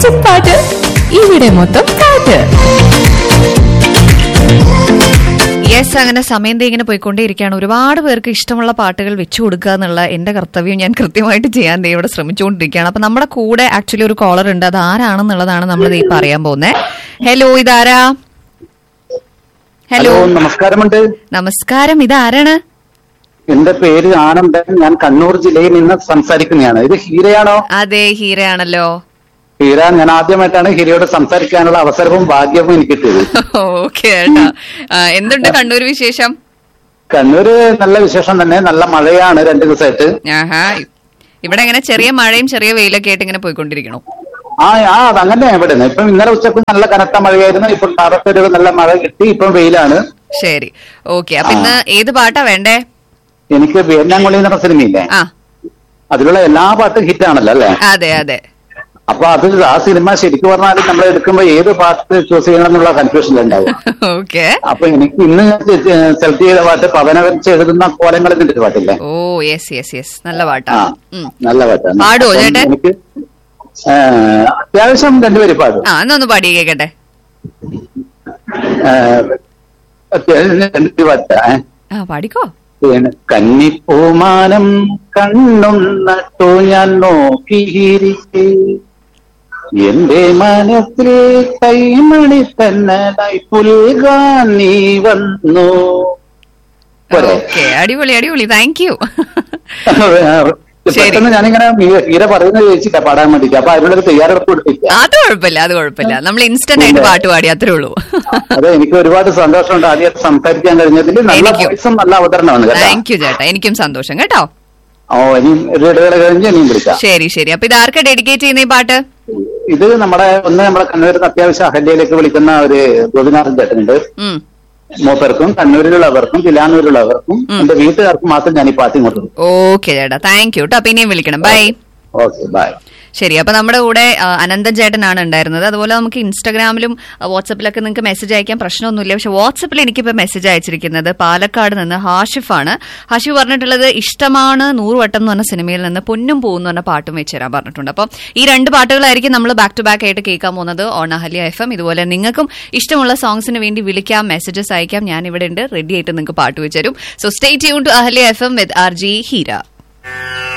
Kitchen പാട്ട് ഇവിടെ മൊത്തം പാട്ട് യെസ് അങ്ങനെ സമയം ദേ ഇങ്ങനെ പോയിക്കൊണ്ടേയിരിക്കുകയാണ് ഒരുപാട് പേർക്ക് ഇഷ്ടമുള്ള പാട്ടുകൾ വെച്ചു കൊടുക്കുക എന്നുള്ള എന്റെ കർത്തവ്യം ഞാൻ കൃത്യമായിട്ട് ചെയ്യാൻ ദേ ഇവിടെ ശ്രമിച്ചുകൊണ്ടിരിക്കുകയാണ് അപ്പൊ നമ്മുടെ കൂടെ ആക്ച്വലി ഒരു കോളർ ഉണ്ട് അത് ആരാണെന്നുള്ളതാണ് നമ്മൾ ദേ പറയാൻ പോകുന്നത് ഹലോ ഇതാരാ ഹലോ നമസ്കാരമുണ്ട് നമസ്കാരം ഇതാരാണ് എന്റെ പേര് ആനന്ദൻ ഞാൻ കണ്ണൂർ ജില്ലയിൽ നിന്ന് സംസാരിക്കുന്നതാണ് ഇത് ഹീരയാണോ അതെ ഹീരയാണല്ലോ ഹീര ഞാൻ ആദ്യമായിട്ടാണ് ഹീരയോട് സംസാരിക്കാനുള്ള അവസരവും ഭാഗ്യവും എനിക്ക് കിട്ടിയത് ഓക്കെ ഏട്ടാ ആ, എന്തുണ്ട് കണ്ണൂർ വിശേഷം കണ്ണൂര് നല്ല വിശേഷം തന്നെ നല്ല മഴയാണ് രണ്ടു ദിവസമായിട്ട് ആഹാ ഇവിടെ ഇങ്ങനെ ചെറിയ മഴയും ചെറിയ വെയിലൊക്കെ ആയിട്ട് ഇങ്ങനെ പോയിക്കൊണ്ടിരിക്കണു ആ ആ അതങ്ങനെ ഇവിടെ ഇപ്പം ഇന്നലെ ഉച്ചക്ക് നല്ല കനത്ത മഴയായിരുന്നു ഇപ്പൊ താറത്തൊരു നല്ല മഴ കിട്ടി ഇപ്പം വെയിലാണ് ശരി ഓക്കെ അപ്പൊ ഇന്ന് ഏത് പാട്ടാ വേണ്ടേ എനിക്ക് വേന്നാങ്കുളി എന്ന് പറഞ്ഞ സിനിമയില്ലേ ആ അതിലുള്ള എല്ലാ പാട്ടും ഹിറ്റാണല്ലോ അല്ലേ അതെ അതെ അപ്പൊ അത് ആ സിനിമ ശരിക്കും പറഞ്ഞാൽ നമ്മൾ എടുക്കുമ്പോ ഏത് പാട്ട് ചൂസ് ചെയ്യണം എന്നുള്ള കൺഫ്യൂഷൻ ഉണ്ടാവും ഓക്കെ അപ്പൊ എനിക്ക് ഇന്ന് സെലക്ട് ചെയ്ത പാട്ട് പവനവരിച്ച് എഴുതുന്ന കോലങ്ങൾ എന്നിട്ട് ഒരു പാട്ടില്ലേ ഓ യെസ് യെസ് യെസ് നല്ല ആ പാട്ടാ ഉം. നല്ല പാട്ടാണ് പാടുവോ അപ്പം ചേട്ടൻ? എനിക്ക് ആ, അത്യാവശ്യം രണ്ടുപേര് പാടും ആ എന്നൊന്ന് പാടി കേക്കട്ടെ ആ, അത്യാവശ്യം രണ്ടുപേര് പാട്ടാ ഏ. ആ പാടിക്കോ പിന്നെ കന്നിപ്പൂമാനം കണ്ണും നട്ടു ഞാൻ നോക്കിയിരിക്കെ എന്റെ മനസ്സിൽ കൈമണി തന്നെ പുൽകാൻ നീ വന്നു പോരെ ഓക്കെ അടിപൊളി അടിപൊളി താങ്ക് യു ശരി. പെട്ടെന്ന് ഞാനിങ്ങനെ മീ- ഹീര പറയുന്നത് ചോദിച്ചില്ല പാടാൻ വേണ്ടിട്ട് അപ്പൊ അതിനുള്ളൊരു തയ്യാറെടുപ്പ് കൊടുത്തില്ല അത് കുഴപ്പമില്ല അത് കുഴപ്പമില്ല നമ്മൾ ഇൻസ്റ്റന്റ് ആയിട്ട് പാട്ട് പാടി അത്രേ ഉള്ളൂ അതെ എനിക്ക് ഒരുപാട് സന്തോഷമുണ്ട് ആദ്യം സംസാരിക്കാൻ കഴിഞ്ഞതിൽ നല്ല എനിക്കും. വോയിസും നല്ല അവതരണമാണ് കേട്ടോ താങ്ക് യു ചേട്ടാ എനിക്കും സന്തോഷം കേട്ടോ ഓ ഇനി ഒരു ഇടവേള കഴിഞ്ഞ് ഇനിയും വിളിക്കാം ശരി ശരി അപ്പൊ ഇത് ആർക്കാ ഡെഡിക്കേറ്റ് ചെയ്യുന്ന ഈ പാട്ട് ഇത് നമ്മുടെ ഒന്ന് നമ്മുടെ കണ്ണൂരിൽ അത്യാവശ്യം അഹല്യയിലേക്ക് വിളിക്കുന്ന ഒരു ഗോപിനാഥൻ ചേട്ടനുണ്ട് ഉം മൂപ്പർക്കും കണ്ണൂരിലുള്ളവർക്കും കിലാനൂരിലുള്ളവർക്കും എന്റെ വീട്ടുകാർക്കും മാത്രം ഞാൻ ഈ പാട്ട് ഇങ്ങോട്ട് കൊടുക്കും ഓക്കെ ചേട്ടാ താങ്ക് യു കേട്ടോ അപ്പൊ ഇനിയും വിളിക്കണം ബൈ ഓക്കെ ബൈ ശരി അപ്പൊ നമ്മുടെ കൂടെ ആ, അനന്തൻ ചേട്ടനാണ് ഉണ്ടായിരുന്നത് അതുപോലെ നമുക്ക് ഇൻസ്റ്റാഗ്രാമിലും ആ, വാട്സപ്പിലൊക്കെ നിങ്ങൾക്ക് മെസ്സേജ് അയക്കാൻ പ്രശ്നമൊന്നുമില്ല പക്ഷെ വാട്സപ്പിൽ എനിക്കിപ്പോ മെസ്സേജ് അയച്ചിരിക്കുന്നത് പാലക്കാട് നിന്ന് ഹാഷിഫാണ് ഹാഷിഫ് പറഞ്ഞിട്ടുള്ളത് ഇഷ്ടമാണ് നൂറുവട്ടം എന്ന് പറഞ്ഞ സിനിമയിൽ നിന്ന് പൊന്നും പോകുന്നു പറഞ്ഞ പാട്ടും വെച്ച് തരാൻ പറഞ്ഞിട്ടുണ്ട് അപ്പോൾ ഈ രണ്ട് പാട്ടുകളായിരിക്കും നമ്മൾ ബാക്ക് ടു ബാക്ക് ആയിട്ട് കേൾക്കാൻ പോകുന്നത് ഓൺ അഹല്യ എഫ് എം ഇതുപോലെ നിങ്ങൾക്കും ഇഷ്ടമുള്ള സോങ്സിന് വേണ്ടി വിളിക്കാം മെസ്സേജസ് അയക്കാം ഞാൻ ഇവിടെ ഉണ്ട് റെഡി ആയിട്ട് നിങ്ങൾക്ക് പാട്ട് വെച്ച് തരും so stay tune to Ahalya F M with R J Heera